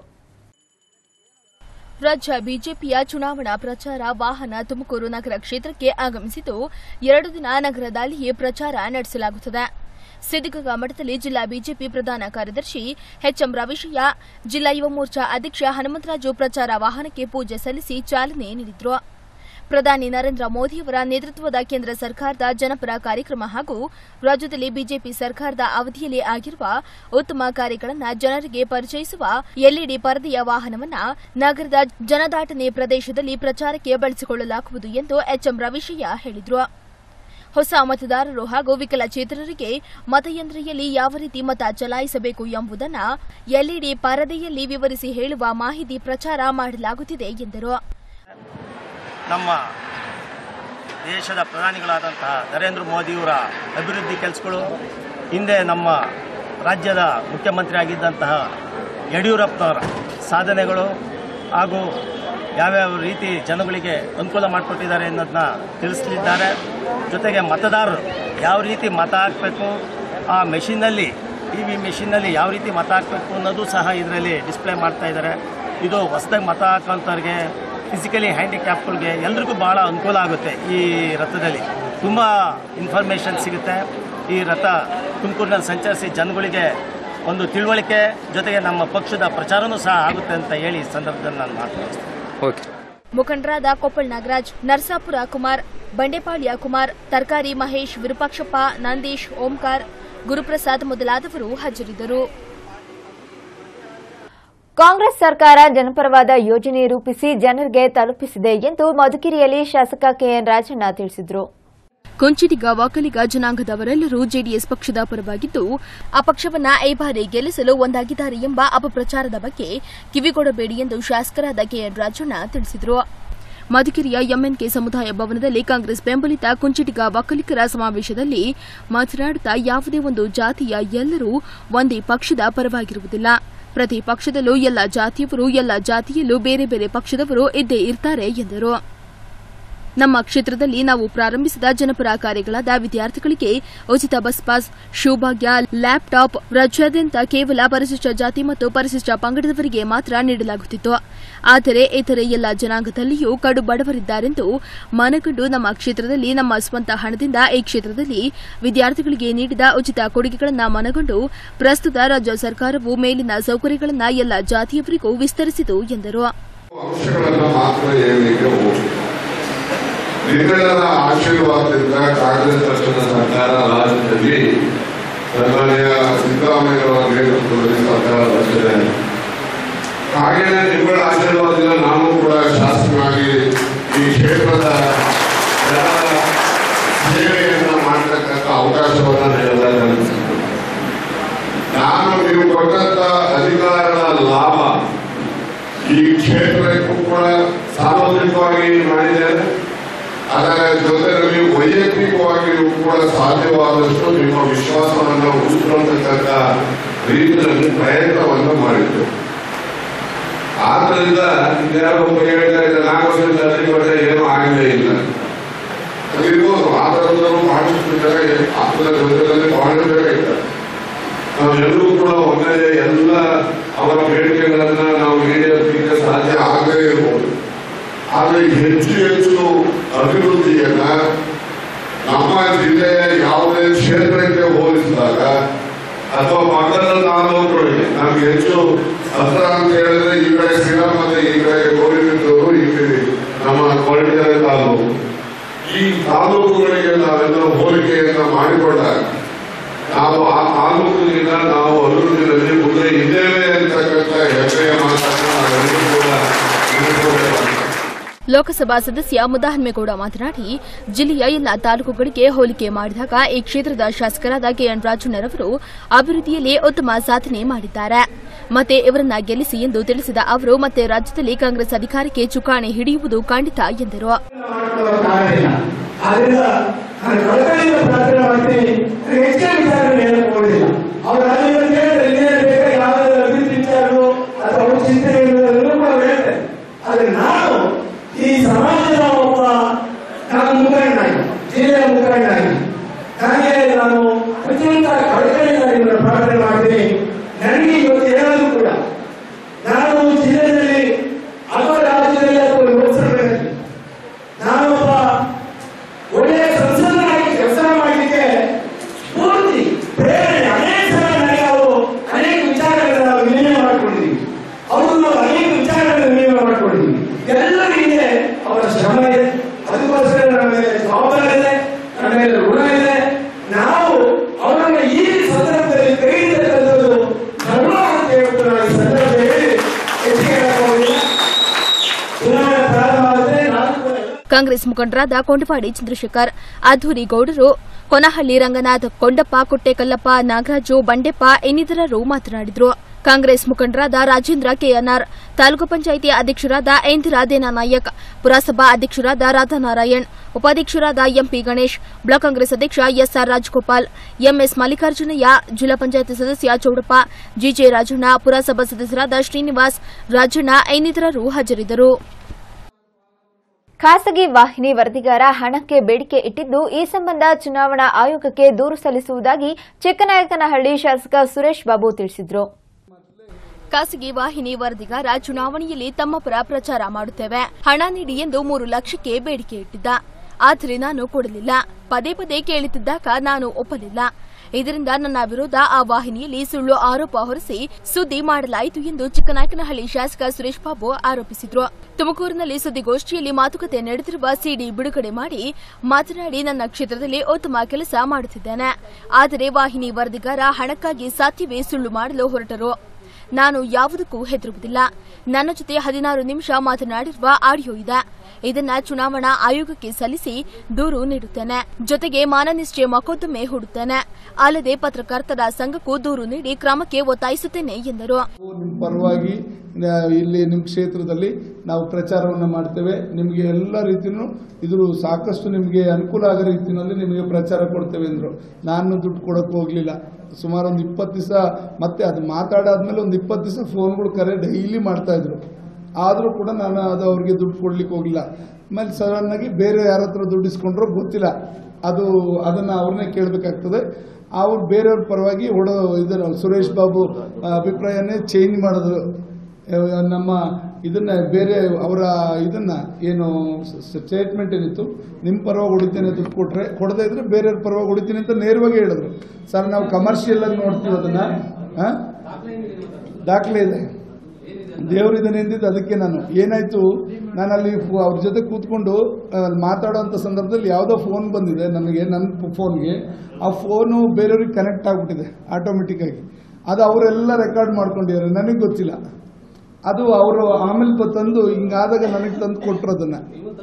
ರಾಜ್ಯ ಬಿಜೆಪಿಯ ಚುನಾವಣಾ ಪ್ರಚಾರ ವಾಹನ ತುಮಕೂರು ನಗರ ಕ್ಷೇತ್ರಕ್ಕೆ ಆಗಮಿಸಿದ್ದು ಎರಡು ದಿನ ನಗರದಲ್ಲಿಯೇ ಪ್ರಚಾರ ನಡೆಸಲಾಗುತ್ತದೆ ಸಿದ್ದಗಂಗಾ ಮಠದಲ್ಲಿ ಜಿಲ್ಲಾ ಬಿಜೆಪಿ ಪ್ರಧಾನ ಕಾರ್ಯದರ್ಶಿ ಎಚ್ಎಂ ರವಿಶಯ್ಯ ಜಿಲ್ಲಾ ಯುವ ಮೋರ್ಚಾ ಅಧ್ಯಕ್ಷ ಹನುಮಂತರಾಜು ಪ್ರಚಾರ ವಾಹನಕ್ಕೆ ಪೂಜೆ ಸಲ್ಲಿಸಿ ಚಾಲನೆ ನೀಡಿದ್ರು ಪ್ರಧಾನಿ ನರೇಂದ್ರ ಮೋದಿಯವರ ನೇತೃತ್ವದ ಕೇಂದ್ರ ಸರ್ಕಾರದ ಜನಪರ ಕಾರ್ಯಕ್ರಮ ಹಾಗೂ ರಾಜ್ಯದಲ್ಲಿ ಬಿಜೆಪಿ ಸರ್ಕಾರದ ಅವಧಿಯಲ್ಲಿ ಆಗಿರುವ ಉತ್ತಮ ಕಾರ್ಯಗಳನ್ನು ಜನರಿಗೆ ಪರಿಚಯಿಸುವ ಎಲ್ಇಡಿ ಪರದೆಯ ವಾಹನವನ್ನ ನಗರದ ಜನದಾಟನೆ ಪ್ರದೇಶದಲ್ಲಿ ಪ್ರಚಾರಕ್ಕೆ ಬಳಸಿಕೊಳ್ಳಲಾಗುವುದು ಎಂದು ಎಚ್ಎಂ ರವಿಶಯ್ಯ ಹೇಳಿದರು ಹೊಸ ಮತದಾರರು ಹಾಗೂ ವಿಕಲಚೇತನರಿಗೆ ಮತಯಂತ್ರೆಯಲ್ಲಿ ಯಾವ ರೀತಿ ಮತ ಚಲಾಯಿಸಬೇಕು ಎಂಬುದನ್ನು ಎಲ್ಇಡಿ ಪರದೆಯಲ್ಲಿ ವಿವರಿಸಿ ಹೇಳುವ ಮಾಹಿತಿ ಪ್ರಚಾರ ಮಾಡಲಾಗುತ್ತಿದೆ ಎಂದರು ನಮ್ಮ ದೇಶದ ಪ್ರಧಾನಿಗಳಾದಂತಹ ನರೇಂದ್ರ ಮೋದಿಯವರ ಅಭಿವೃದ್ಧಿ ಕೆಲಸಗಳು ಹಿಂದೆ ನಮ್ಮ ರಾಜ್ಯದ ಮುಖ್ಯಮಂತ್ರಿ ಆಗಿದ್ದಂತಹ ಯಡಿಯೂರಪ್ಪನವರ ಸಾಧನೆಗಳು ಹಾಗೂ ಯಾವ್ಯಾವ ರೀತಿ ಜನಗಳಿಗೆ ಅನುಕೂಲ ಮಾಡಿಕೊಟ್ಟಿದ್ದಾರೆ ಅನ್ನೋದನ್ನ ತಿಳಿಸಲಿದ್ದಾರೆ ಜೊತೆಗೆ ಮತದಾರರು ಯಾವ ರೀತಿ ಮತ ಹಾಕಬೇಕು ಆ ಮೆಷಿನಲ್ಲಿ ಇ ವಿ ಮೆಷಿನಲ್ಲಿ ಯಾವ ರೀತಿ ಮತ ಹಾಕಬೇಕು ಅನ್ನೋದು ಸಹ ಇದರಲ್ಲಿ ಡಿಸ್ಪ್ಲೇ ಮಾಡ್ತಾ ಇದ್ದಾರೆ ಇದು ಹೊಸದಾಗಿ ಮತ ಹಾಕೋಂಥವ್ರಿಗೆ ಫಿಸಿಕಲಿ ಹ್ಯಾಂಡಿಕ್ಯಾಪ್ಗಳಿಗೆ ಎಲ್ರಿಗೂ ಭಾಳ ಅನುಕೂಲ ಆಗುತ್ತೆ ಈ ರಥದಲ್ಲಿ ತುಂಬ ಇನ್ಫಾರ್ಮೇಷನ್ ಸಿಗುತ್ತೆ ಈ ರಥ ತುಮಕೂರಿನಲ್ಲಿ ಸಂಚರಿಸಿ ಜನಗಳಿಗೆ ಒಂದು ತಿಳುವಳಿಕೆ ಜೊತೆಗೆ ನಮ್ಮ ಪಕ್ಷದ ಪ್ರಚಾರನೂ ಸಹ ಆಗುತ್ತೆ ಅಂತ ಹೇಳಿ ಈ ಸಂದರ್ಭದಲ್ಲಿ ನಾನು ಮಾತನಾಡ್ತೀನಿ ಮುಖಂಡರಾದ ಕೊಪ್ಪಳ್ ನಾಗರಾಜ್ ನರಸಾಪುರ ಕುಮಾರ್ ಬಂಡೆಪಾಳ್ಯ ಕುಮಾರ್ ತರಕಾರಿ ಮಹೇಶ್ ವಿರೂಪಾಕ್ಷಪ್ಪ ನಂದೀಶ್ ಓಂಕಾರ್ ಗುರುಪ್ರಸಾದ್ ಮೊದಲಾದವರು ಹಾಜರಿದ್ದರು ಕಾಂಗ್ರೆಸ್ ಸರ್ಕಾರ ಜನಪರವಾದ ಯೋಜನೆ ರೂಪಿಸಿ ಜನರಿಗೆ ತಲುಪಿಸಿದೆ ಎಂದು ಮಧುಗಿರಿಯಲ್ಲಿ ಶಾಸಕ ಕೆಎನ್ ರಾಜಣ್ಣ ತಿಳಿಸಿದರು ಕೊಂಚಿಟಿಗ ಒಕ್ಕಲಿಗ ಜನಾಂಗದವರೆಲ್ಲರೂ ಜೆಡಿಎಸ್ ಪಕ್ಷದ ಪರವಾಗಿದ್ದು ಆ ಪಕ್ಷವನ್ನ ಈ ಬಾರಿ ಗೆಲ್ಲಿಸಲು ಒಂದಾಗಿದ್ದಾರೆ ಎಂಬ ಅಪಪ್ರಚಾರದ ಬಗ್ಗೆ ಕಿವಿಗೊಡಬೇಡಿ ಎಂದು ಶಾಸಕರಾದ ಕೆಎನ್ ರಾಜಣ್ಣ ತಿಳಿಸಿದರು ಮಧುಗಿರಿಯ ಎಂಎನ್ಕೆ ಸಮುದಾಯ ಭವನದಲ್ಲಿ ಕಾಂಗ್ರೆಸ್ ಬೆಂಬಲಿತ ಕುಂಚಿಟಿಗ ಒಕ್ಕಲಿಗರ ಸಮಾವೇಶದಲ್ಲಿ ಮಾತನಾಡುತ್ತಾ ಯಾವುದೇ ಒಂದು ಜಾತಿಯ ಎಲ್ಲರೂ ಒಂದೇ ಪಕ್ಷದ ಪರವಾಗಿರುವುದಿಲ್ಲ ಪ್ರತಿ ಪಕ್ಷದಲ್ಲೂ ಎಲ್ಲ ಜಾತಿಯವರು ಎಲ್ಲ ಜಾತಿಯಲ್ಲೂ ಬೇರೆ ಬೇರೆ ಪಕ್ಷದವರು ಇದ್ದೇ ಇರ್ತಾರೆ ಎಂದರು ನಮ್ಮ ಕ್ಷೇತ್ರದಲ್ಲಿ ನಾವು ಪ್ರಾರಂಭಿಸಿದ ಜನಪರ ಕಾರ್ಯಗಳಾದ ವಿದ್ಯಾರ್ಥಿಗಳಿಗೆ ಉಚಿತ ಬಸ್ ಪಾಸ್ ಶೂಭಾಗ್ಯ ಲ್ಯಾಪ್ಟಾಪ್ ರಾಜ್ಯಾದ್ಯಂತ ಕೇವಲ ಪರಿಶಿಷ್ಟ ಜಾತಿ ಮತ್ತು ಪರಿಶಿಷ್ಟ ಪಂಗಡದವರಿಗೆ ಮಾತ್ರ ನೀಡಲಾಗುತ್ತಿತ್ತು ಆದರೆ ಇತರೆ ಎಲ್ಲ ಜನಾಂಗದಲ್ಲಿಯೂ ಕಡು ಬಡವರಿದ್ದಾರೆಂದು ಮನಗಂಡು ನಮ್ಮ ಕ್ಷೇತ್ರದಲ್ಲಿ ನಮ್ಮ ಸ್ವಂತ ಹಣದಿಂದ ಈ ಕ್ಷೇತ್ರದಲ್ಲಿ ವಿದ್ಯಾರ್ಥಿಗಳಿಗೆ ನೀಡಿದ ಉಚಿತ ಕೊಡುಗೆಗಳನ್ನು ಮನಗಂಡು ಪ್ರಸ್ತುತ ರಾಜ್ಯ ಸರ್ಕಾರವು ಮೇಲಿನ ಸೌಕರ್ಯಗಳನ್ನು ಎಲ್ಲ ಜಾತಿಯವರಿಗೂ ವಿಸ್ತರಿಸಿತು ಎಂದರು ಅಂಶಗಳನ್ನು ಮಾತ್ರ ಹೇಳಲಿಕ್ಕೆ ಹೋಗಿ ನಿಮ್ಮೆಲ್ಲರ ಆಶೀರ್ವಾದದಿಂದ ಕಾಂಗ್ರೆಸ್ ಪಕ್ಷದ ಸರ್ಕಾರ ರಾಜ್ಯದಲ್ಲಿ ಸನ್ಮಾನ್ಯ ಸಿದ್ದರಾಮಯ್ಯವರ ನೇತೃತ್ವದಲ್ಲಿ ಸರ್ಕಾರ ರಚಿಸಿದೆ ಹಾಗೆಯೇ ನಿಮ್ಮಗಳ ಆಶೀರ್ವಾದದಿಂದ ನಾನು ಕೂಡ ಶಾಸಕನಾಗಿ ಈ ಕ್ಷೇತ್ರದ ಜನರ ಸೇವೆಯನ್ನ ಮಾಡತಕ್ಕಂಥ ಅವಕಾಶವನ್ನು ನೀಡಿದ್ದಾರೆ ನಾನು ನೀವು ಕೊಟ್ಟಂತ ಅಧಿಕಾರದ ಲಾಭ ಈ ಕ್ಷೇತ್ರಕ್ಕೂ ಕೂಡ ಸಾರ್ವಜನಿಕವಾಗಿ ಮಾಡಿದ್ದೇನೆ ಅದರ ಜೊತೆಯಲ್ಲಿ ವೈಯಕ್ತಿಕವಾಗಿಯೂ ಕೂಡ ಸಾಧ್ಯವಾದಷ್ಟು ನಿಮ್ಮ ವಿಶ್ವಾಸವನ್ನು ಉಳಿಸಿಕೊಳ್ಳತಕ್ಕಂಥ ರೀತಿಯಲ್ಲಿ ಪ್ರಯತ್ನವನ್ನು ಮಾಡಿದ್ದೇವೆ ಆದ್ರಿಂದ ಇನ್ಯಾರೋ ಒಬ್ಬ ಹೇಳ್ತಾ ಇದ್ದ ನಾಲ್ಕು ವರ್ಷದಿಂದ ಹದಿನೈದು ವರ್ಷ ಏನೂ ಆಗಲೇ ಇಲ್ಲ ಅದಿರ್ಬೋದು ಆ ಥರದವರು ಬಹಳಷ್ಟು ಜನ ಆತ್ಮದ ಜೊತೆಯಲ್ಲಿ ಬಹಳಷ್ಟು ಜನ ಇದ್ದಾರೆ ನಾವೆಲ್ಲರೂ ಕೂಡ ಒಮ್ಮೆಲೆ ಎಲ್ಲ ಅವರ ಬೇಡಿಕೆಗಳನ್ನ ನಾವು ಈಡೇರಿಸಲಿಕ್ಕೆ ಸಾಧ್ಯ ಆಗದೇ ಇರಬಹುದು ಆದರೆ ಹೆಚ್ಚು ಹೆಚ್ಚು ಅಭಿವೃದ್ಧಿಯನ್ನ ನಮ್ಮ ಜಿಲ್ಲೆಯ ಯಾವುದೇ ಕ್ಷೇತ್ರಕ್ಕೆ ಹೋಲಿಸಿದಾಗ ಅಥವಾ ಪಕ್ಕದ ತಾಲೂಕುಗಳಿಗೆ ನಮ್ಗೆ ಹೆಚ್ಚು ಹತ್ರ ಅಂತ ಹೇಳಿದ್ರೆ ಈ ಕಡೆ ಶ್ರೀರಾಮ್ ಮತ್ತೆ ಈ ಕಡೆ ಗೋರಿಬಿದ್ದೂರು ಈ ಕಡೆ ನಮ್ಮ ಕೊರಟಗೆರೆ ತಾಲೂಕು ಈ ತಾಲೂಕುಗಳಿಗೆ ನಾವೆಲ್ಲ ಹೋಲಿಕೆಯನ್ನ ಮಾಡಿಕೊಂಡಾಗ ನಾವು ಆ ತಾಲೂಕಿನಿಂದ ನಾವು ಅಭಿವೃದ್ಧಿಯಲ್ಲಿ ಮುಂದೆ ಇದ್ದೇವೆ ಅಂತಕ್ಕಂಥ ಹೆಮ್ಮೆಯ ಮಾತನ್ನು ನಾವೆಲ್ಲರೂ ಕೂಡ ನೆನಪಿಕೊಳ್ಳಬೇಕಾಗ್ತದೆ. ಲೋಕಸಭಾ ಸದಸ್ಯ ಮುದಾಹನ್ಮೇಗೌಡ ಮಾತನಾಡಿ ಜಿಲ್ಲೆಯ ಎಲ್ಲ ತಾಲೂಕುಗಳಿಗೆ ಹೋಲಿಕೆ ಮಾಡಿದಾಗ ಈ ಕ್ಷೇತ್ರದ ಶಾಸಕರಾದ ಕೆಎನ್ ರಾಜಣ್ಣರವರು ಅಭಿವೃದ್ಧಿಯಲ್ಲಿ ಉತ್ತಮ ಸಾಧನೆ ಮಾಡಿದ್ದಾರೆ ಮತ್ತೆ ಇವರನ್ನ ಗೆಲ್ಲಿಸಿ ಎಂದು ತಿಳಿಸಿದ ಅವರು ಮತ್ತೆ ರಾಜ್ಯದಲ್ಲಿ ಕಾಂಗ್ರೆಸ್ ಅಧಿಕಾರಕ್ಕೆ ಚುಕ್ಕಾಣಿ ಹಿಡಿಯುವುದು ಖಂಡಿತ ಎಂದರು ಮಾಡ್ಕೊಳ್ಳೋ ಕಾರಣ ಇಲ್ಲ ಆದ್ರಿಂದ ನಾನು ಕಳಕಳಿಯಿಂದ ಪ್ರಾರ್ಥನೆ ಮಾಡ್ತೀನಿ ನನಗೆ ಹೆಚ್ಚಿನ ವಿಚಾರಗಳು ಹೇಳಕ್ ಹೋಗುದಿಲ್ಲ ಅವ್ರು ಅಲ್ಲಿಂದ ಕೇಳಿದ್ರೆ ಇನ್ನೇನು ಬೇಕಾ ಯಾವ್ದಾದ್ರು ಅಭಿವೃದ್ಧಿ ವಿಚಾರಗಳು ಅಥವಾ ಅವ್ರ ಚಿಂತನೆಗಳು ಎಲ್ಲವೂ ಕೂಡ ಅವ್ರು ಹೇಳ್ತಾರೆ ಆದ್ರೆ ನಾನು ಈ ಸಮಾಜದ ಒಬ್ಬ ನಾನು ಮುಖಂಡನಾಗಿ ಜಿಲ್ಲೆಯ ಮುಖಂಡನಾಗಿ ನನಗೆ ನಾನು ಅತ್ಯಂತ ಕಳಕಳಿಯಿಂದ ನಿಮ್ಮನ್ನು ಪ್ರಾರ್ಥನೆ ಮಾಡ್ತೀನಿ ನನಗೆ ಇವತ್ತು ಏನಾದರೂ ಕೂಡ ನಾನು ಜಿಲ್ಲೆಯಲ್ಲಿ ಅಥವಾ ರಾಜ್ಯದಲ್ಲಿ ಅಥವಾ ಲೋಕಸಭೆಯಲ್ಲಿ ನಾನೊಬ್ಬ ಒಳ್ಳೆಯ ಸಂಸದನಾಗಿ ಕೆಲಸ ಮಾಡಲಿಕ್ಕೆ ಸ್ಫೂರ್ತಿ ಪ್ರೇರಣೆ ಅನೇಕ ಸಲ ನನಗೆ ಅವರು ಅನೇಕ ವಿಚಾರಗಳನ್ನ ನಾವು ವಿನಿಮಯ ಮಾಡ್ಕೊಂಡಿದ್ದೀವಿ ಅವರು ನಾವು ಅನೇಕ ವಿಚಾರಗಳನ್ನು ವಿನಿಮಯ ಮಾಡ್ಕೊಂಡಿದ್ದೀವಿ ಎಲ್ಲರ ಹಿಂದೆ ಅವರ ಶ್ರಮ ಇದೆ ಅದಕ್ಕೋಸ್ಕರ ನಮ್ಮ ಮೇಲೆ ಜವಾಬ್ದಾರಿ ಇದೆ ನಮ್ಮ ಮೇಲೆ ಋಣ ಇದೆ ನಾವು ಅವರನ್ನ ಈ ಸಂದರ್ಭದಲ್ಲಿ ಕೈ ಹಿಡಿತಕ್ಕಂಥದ್ದು ಧರ್ಮ ಅಂತ ಹೇಳ್ಬಿಟ್ಟು ನಾನು ಈ ಸಂದರ್ಭದಲ್ಲಿ ಹೇಳಿ ಹೆಚ್ಚಿಗೆ ಹೇಳಕ್ ಹೋಗುದಿಲ್ಲ. ಚುನಾವಣೆ ಪ್ರಾರಂಭವಾದರೆ ನಾನು ಕೂಡ ಕಾಂಗ್ರೆಸ್ ಮುಖಂಡರಾದ ಕೊಂಡವಾಡಿ ಚಂದ್ರಶೇಖರ್ ಅಧೂರಿ ಗೌಡರು ಕೊನಹಳ್ಳಿ ರಂಗನಾಥ್ ಕೊಂಡಪ್ಪ ಕುಟ್ಟೆಕಲ್ಲಪ್ಪ ನಾಗರಾಜು ಬಂಡೆಪ್ಪ ಇನ್ನಿತರರು ಮಾತನಾಡಿದರು ಕಾಂಗ್ರೆಸ್ ಮುಖಂಡರಾದ ರಾಜೇಂದ್ರ ಕೆಎನ್ಆರ್ ತಾಲೂಕು ಪಂಚಾಯಿತಿ ಅಧ್ಯಕ್ಷರಾದ ಇಂದಿರಾ ನಾಯಕ್ ಪುರಸಭಾ ಅಧ್ಯಕ್ಷರಾದ ರಾಧಾನಾರಾಯಣ್ ಉಪಾಧ್ಯಕ್ಷರಾದ ಎಂಪಿ ಗಣೇಶ್ ಬ್ಲಾಕ್ ಕಾಂಗ್ರೆಸ್ ಅಧ್ಯಕ್ಷ ಎಸ್ಆರ್ ರಾಜಗೋಪಾಲ್ ಎಂಎಸ್ ಮಲ್ಲಿಕಾರ್ಜುನಯ್ಯ ಜಿಲ್ಲಾ ಪಂಚಾಯಿತಿ ಸದಸ್ಯ ಚೌಡಪ್ಪ ಜಿಜೆ ರಾಜಣ್ಣ ಪುರಸಭಾ ಸದಸ್ಯರಾದ ಶ್ರೀನಿವಾಸ್ ರಾಜಣ್ಣ ಇನ್ನಿತರರು ಹಾಜರಿದ್ದರು ಖಾಸಗಿ ವಾಹಿನಿ ವರದಿಗಾರ ಹಣಕ್ಕೆ ಬೇಡಿಕೆ ಇಟ್ಟಿದ್ದು ಈ ಸಂಬಂಧ ಚುನಾವಣಾ ಆಯೋಗಕ್ಕೆ ದೂರು ಸಲ್ಲಿಸುವುದಾಗಿ ಚಿಕ್ಕನಾಯಕನಹಳ್ಳಿ ಶಾಸಕ ಸುರೇಶ್ ಬಾಬು ತಿಳಿಸಿದರು ಖಾಸಗಿ ವಾಹಿನಿ ವರದಿಗಾರ ಚುನಾವಣೆಯಲ್ಲಿ ತಮ್ಮ ಪರ ಪ್ರಚಾರ ಮಾಡುತ್ತೇವೆ ಹಣ ನೀಡಿ ಎಂದು ಮೂರು ಲಕ್ಷಕ್ಕೆ ಬೇಡಿಕೆ ಇಟ್ಟಿದ್ದ ಆದರೆ ನಾನು ಕೊಡಲಿಲ್ಲ ಪದೇ ಪದೇ ಕೇಳುತ್ತಿದ್ದಾಗ ನಾನು ಒಪ್ಪಲಿಲ್ಲ ಇದರಿಂದ ನನ್ನ ವಿರುದ್ಧ ಆ ವಾಹಿನಿಯಲ್ಲಿ ಸುಳ್ಳು ಆರೋಪ ಹೊರಿಸಿ ಸುದ್ದಿ ಮಾಡಲಾಯಿತು ಎಂದು ಚಿಕ್ಕನಾಯಕನಹಳ್ಳಿ ಶಾಸಕ ಸುರೇಶ್ ಬಾಬು ಆರೋಪಿಸಿದ್ರು ತುಮಕೂರಿನಲ್ಲಿ ಸುದ್ದಿಗೋಷ್ಠಿಯಲ್ಲಿ ಮಾತುಕತೆ ನಡೆದಿರುವ ಸಿಡಿ ಬಿಡುಗಡೆ ಮಾಡಿ ಮಾತನಾಡಿ ನನ್ನ ಕ್ಷೇತ್ರದಲ್ಲಿ ಉತ್ತಮ ಕೆಲಸ ಮಾಡುತ್ತಿದ್ದೇನೆ ಆದರೆ ವಾಹಿನಿ ವರದಿಗಾರ ಹಣಕ್ಕಾಗಿ ಸಾಧ್ಯವೇ ಸುಳ್ಳು ಮಾಡಲು ಹೊರಟರು ನಾನು ಯಾವುದಕ್ಕೂ ಹೆದರುವುದಿಲ್ಲ ನನ್ನ ಜೊತೆ ಹದಿನಾರು ನಿಮಿಷ ಮಾತನಾಡಿರುವ ಆಡಿಯೋ ಇದೆ ಇದನ್ನ ಚುನಾವಣಾ ಆಯೋಗಕ್ಕೆ ಸಲ್ಲಿಸಿ ದೂರು ನೀಡುತ್ತೇನೆ ಜೊತೆಗೆ ಮಾನನಿಷ್ಠೆ ಮೊಕದ್ದಮೆ ಹೂಡುತ್ತೇನೆ ಅಲ್ಲದೆ ಪತ್ರಕರ್ತರ ಸಂಘಕ್ಕೂ ದೂರು ನೀಡಿ ಕ್ರಮಕ್ಕೆ ಒತ್ತಾಯಿಸುತ್ತೇನೆ ಎಂದರು ನಿಮ್ಮ ಪರವಾಗಿ ನ- ಇಲ್ಲಿ ನಿಮ್ಮ ಕ್ಷೇತ್ರದಲ್ಲಿ ನಾವು ಪ್ರಚಾರವನ್ನು ಮಾಡ್ತೇವೆ ನಿಮಗೆ ಎಲ್ಲ ರೀತಿಯೂ ಇದು ಸಾಕಷ್ಟು ನಿಮಗೆ ಅನುಕೂಲ ಆಗೋ ರೀತಿಯಲ್ಲಿ ನಿಮಗೆ ಪ್ರಚಾರ ಕೊಡ್ತೇವೆ ಅಂದರು ನಾನು ದುಡ್ಡು ಕೊಡೋಕೆ ಹೋಗಲಿಲ್ಲ ಸುಮಾರು ಒಂದು ಇಪ್ಪತ್ತು ದಿವಸ ಮತ್ತೆ ಅದು ಮಾತಾಡಾದ್ಮೇಲೆ ಒಂದು ಇಪ್ಪತ್ತು ದಿವಸ ಫೋನ್ಗಳು ಕರೆ ಡೈಲಿ ಮಾಡ್ತಾಯಿದ್ರು ಆದರೂ ಕೂಡ ನಾನು ಅದು ಅವ್ರಿಗೆ ದುಡ್ಡು ಕೊಡ್ಲಿಕ್ಕೆ ಹೋಗಿಲ್ಲ ಆಮೇಲೆ ಸಡನ್ನಾಗಿ ಬೇರೆ ಯಾರ ಹತ್ರ ದುಡ್ಡು ಇಸ್ಕೊಂಡ್ರೋ ಗೊತ್ತಿಲ್ಲ ಅದು ಅದನ್ನು ಅವ್ರನ್ನೇ ಕೇಳಬೇಕಾಗ್ತದೆ ಅವ್ರು ಬೇರೆಯವ್ರ ಪರವಾಗಿ ಹೊಡೋ ಇದನ್ನ ಸುರೇಶ್ ಬಾಬು ಆ, ಅಭಿಪ್ರಾಯನೇ ಚೇಂಜ್ ಮಾಡಿದ್ರು ಆ, ನಮ್ಮ ಇದನ್ನ ಬೇರೆ ಅವರ ಇದನ್ನ ಏನು ಸ್ಟೇಟ್ಮೆಂಟ್ ಏನಿತ್ತು ನಿಮ್ಮ ಪರವಾಗಿ ಹೊಡಿತೇನೆ ದುಡ್ಡು ಕೊಟ್ರೆ ಕೊಡದೇ ಇದ್ರೆ ಬೇರೆಯವ್ರ ಪರವಾಗಿ ಹೊಡಿತೀನಿ ಅಂತ ನೇರವಾಗಿ ಹೇಳಿದ್ರು ಸರ್ ನಾವು ಕಮರ್ಷಿಯಲ್ ಆಗಿ ನೋಡ್ತೀವಿ ಅದನ್ನ ಆ? ದಾಖಲೆ ಇದೆ ದೇವರು ಇದನ್ನ ಎಂದಿದ್ದು ಅದಕ್ಕೆ ನಾನು ಏನಾಯ್ತು ನಾನು ಅಲ್ಲಿ ಫೋ- ಅವ್ರ ಜೊತೆ ಕೂತ್ಕೊಂಡು ಆ, ಅಲ್ಲಿ ಮಾತಾಡೋಂಥ ಸಂದರ್ಭದಲ್ಲಿ ಯಾವುದೋ ಫೋನ್ ಬಂದಿದೆ ನನಗೆ ನನ್ನ ಫೋನ್ಗೆ ಆ ಫೋನು ಬೇರೆಯವ್ರಿಗೆ ಕನೆಕ್ಟ್ ಆಗಿಬಿಟ್ಟಿದೆ ಆಟೋಮೆಟಿಕ್ ಆಗಿ ಅದು ಅವರೆಲ್ಲ ರೆಕಾರ್ಡ್ ಮಾಡ್ಕೊಂಡಿದ್ದಾರೆ ನನಗೆ ಗೊತ್ತಿಲ್ಲ ಅದು ಅವರು ಆಮೇಲೆ ಬ- ತಂದು ಹಿಂಗಾದಾಗ ನನಗೆ ತಂದು ಕೊಟ್ಟರು ಅದನ್ನ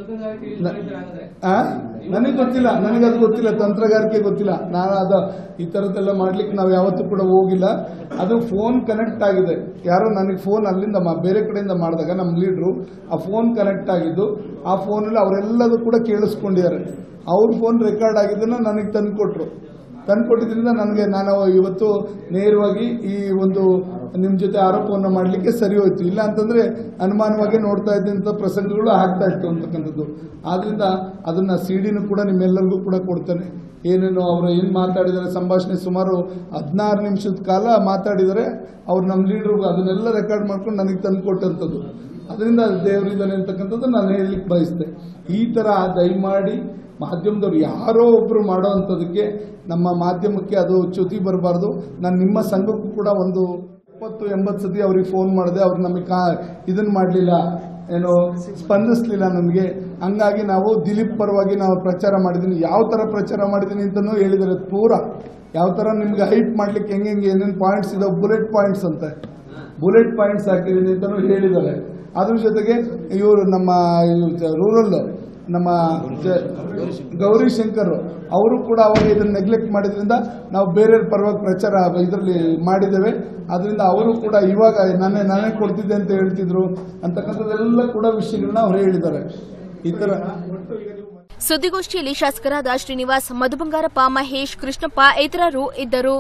ನನಗೆ ಗೊತ್ತಿಲ್ಲ ನನಗೆ ಅದು ಗೊತ್ತಿಲ್ಲ ತಂತ್ರಗಾರಿಕೆ ಗೊತ್ತಿಲ್ಲ ನಾನು ಅದು ಈ ಥರದ್ದೆಲ್ಲ ಮಾಡ್ಲಿಕ್ಕೆ ನಾವು ಯಾವತ್ತೂ ಕೂಡ ಹೋಗಿಲ್ಲ ಅದು ಫೋನ್ ಕನೆಕ್ಟ್ ಆಗಿದೆ ಯಾರೋ ನನಗೆ ಫೋನ್ ಅಲ್ಲಿಂದ ಮಾ- ಬೇರೆ ಕಡೆಯಿಂದ ಮಾಡಿದಾಗ ನಮ್ಮ ಲೀಡ್ರು ಆ ಫೋನ್ ಕನೆಕ್ಟ್ ಆಗಿದ್ದು ಆ ಫೋನಲ್ಲಿ ಅವರೆಲ್ಲದೂ ಕೂಡ ಕೇಳಿಸ್ಕೊಂಡಿದ್ದಾರೆ ಅವ್ರ ಫೋನ್ ರೆಕಾರ್ಡ್ ಆಗಿದ್ದನ್ನ ನನಗೆ ತಂದು ಕೊಟ್ಟರು ತಂದ್ಕೊಟ್ಟಿದ್ರಿಂದ ನನಗೆ ನಾನು ಇವತ್ತು ನೇರವಾಗಿ ಈ ಒಂದು ನಿಮ್ಮ ಜೊತೆ ಆರೋಪವನ್ನು ಮಾಡಲಿಕ್ಕೆ ಸರಿ ಹೋಯ್ತು ಇಲ್ಲ ಅಂತಂದ್ರೆ ಅನುಮಾನವಾಗಿ ನೋಡ್ತಾ ಇದ್ದಂಥ ಪ್ರಸಂಗಗಳು ಆಗ್ತಾ ಇತ್ತು ಅಂತಕ್ಕಂಥದ್ದು ಆದ್ರಿಂದ ಅದನ್ನ ಸಿಡಿನೂ ಕೂಡ ನಿಮ್ಮೆಲ್ಲರಿಗೂ ಕೂಡ ಕೊಡ್ತೇನೆ ಏನೇನು ಅವರು ಏನು ಮಾತಾಡಿದ್ದಾರೆ ಸಂಭಾಷಣೆ ಸುಮಾರು ಹದಿನಾರು ನಿಮಿಷದ ಕಾಲ ಮಾತಾಡಿದರೆ ಅವ್ರು ನಮ್ಮ ಲೀಡ್ರು ಅದನ್ನೆಲ್ಲ ರೆಕಾರ್ಡ್ ಮಾಡ್ಕೊಂಡು ನನಗೆ ತಂದು ಕೊಟ್ಟಂಥದ್ದು ಅದರಿಂದ ದೇವರಿದ್ದಾನೆ ಅಂತಕ್ಕಂಥದ್ದು ನಾನು ಹೇಳಲಿಕ್ಕೆ ಬಯಸ್ತೆ ಈ ಥರ ದಯಮಾಡಿ ಮಾಧ್ಯಮದವ್ರು ಯಾರೋ ಒಬ್ರು ಮಾಡೋ ಅಂಥದಕ್ಕೆ ನಮ್ಮ ಮಾಧ್ಯಮಕ್ಕೆ ಅದು ಚ್ಯುತಿ ಬರಬಾರ್ದು ನಾನು ನಿಮ್ಮ ಸಂಘಕ್ಕೂ ಕೂಡ ಒಂದು ಇಪ್ಪತ್ತು ಎಂಬತ್ತು ಸತಿ ಅವ್ರಿಗೆ ಫೋನ್ ಮಾಡಿದೆ ಅವ್ರು ನಮಗೆ ಕಾ ಇದನ್ನ ಮಾಡಲಿಲ್ಲ ಏನೋ ಸ್ಪಂದಿಸ್ಲಿಲ್ಲ ನಮಗೆ ಹಂಗಾಗಿ ನಾವು ದಿಲೀಪ್ ಪರವಾಗಿ ನಾವು ಪ್ರಚಾರ ಮಾಡಿದ್ದೀನಿ ಯಾವ ಥರ ಪ್ರಚಾರ ಮಾಡಿದ್ದೀನಿ ಅಂತಲೂ ಹೇಳಿದ್ದಾರೆ ಪೂರ ಯಾವ ಥರ ನಿಮ್ಗೆ ಹೈಟ್ ಮಾಡ್ಲಿಕ್ಕೆ ಹೆಂಗೆ ಹೆಂಗೆ ಏನೇನು ಪಾಯಿಂಟ್ಸ್ ಇದಾವೆ ಬುಲೆಟ್ ಪಾಯಿಂಟ್ಸ್ ಅಂತ ಬುಲೆಟ್ ಪಾಯಿಂಟ್ಸ್ ಹಾಕಿದ್ದೀನಿ ಅಂತಲೂ ಹೇಳಿದ್ದಾರೆ ಅದ್ರ ಜೊತೆಗೆ ಇವರು ನಮ್ಮ ರೂರಲ್ ನಮ್ಮ ಜ- ಗೌರಿ ಶಂಕರ್ ಅವರು ಕೂಡ ಅವಾಗ ಇದನ್ನ ನೆಗ್ಲೆಕ್ಟ್ ಮಾಡಿದ್ರಿಂದ ನಾವು ಬೇರೆಯವ್ರ ಪರವಾಗಿ ಪ್ರಚಾರ ಇದರಲ್ಲಿ ಮಾಡಿದ್ದೇವೆ ಅದರಿಂದ ಅವರು ಕೂಡ ಇವಾಗ ನಾನೇ ನಾನೇ ಕೊಡ್ತಿದ್ದೆ ಅಂತ ಹೇಳ್ತಿದ್ರು ಅಂತಕ್ಕಂಥದ್ದೆಲ್ಲ ಕೂಡ ವಿಷಯಗಳನ್ನ ಅವ್ರು ಹೇಳಿದ್ದಾರೆ ಈ ಥರ ಸುದ್ದಿಗೋಷ್ಠಿಯಲ್ಲಿ ಶಾಸಕರಾದ ಶ್ರೀನಿವಾಸ್ ಮಧುಬಂಗಾರಪ್ಪ ಮಹೇಶ್ ಕೃಷ್ಣಪ್ಪ ಇತರರು ಇದ್ದರು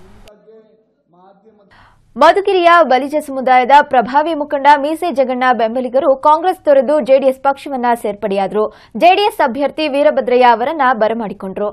ಮಧುಗಿರಿಯ ಬಲಿಜ ಸಮುದಾಯದ ಪ್ರಭಾವಿ ಮುಖಂಡ ಮೀಸೆ ಜಗಣ್ಣ ಬೆಂಬಲಿಗರು ಕಾಂಗ್ರೆಸ್ ತೊರೆದು ಜೆಡಿಎಸ್ ಪಕ್ಷವನ್ನ ಸೇರ್ಪಡೆಯಾದರು ಜೆಡಿಎಸ್ ಅಭ್ಯರ್ಥಿ ವೀರಭದ್ರಯ್ಯ ಅವರನ್ನ ಬರಮಾಡಿಕೊಂಡರು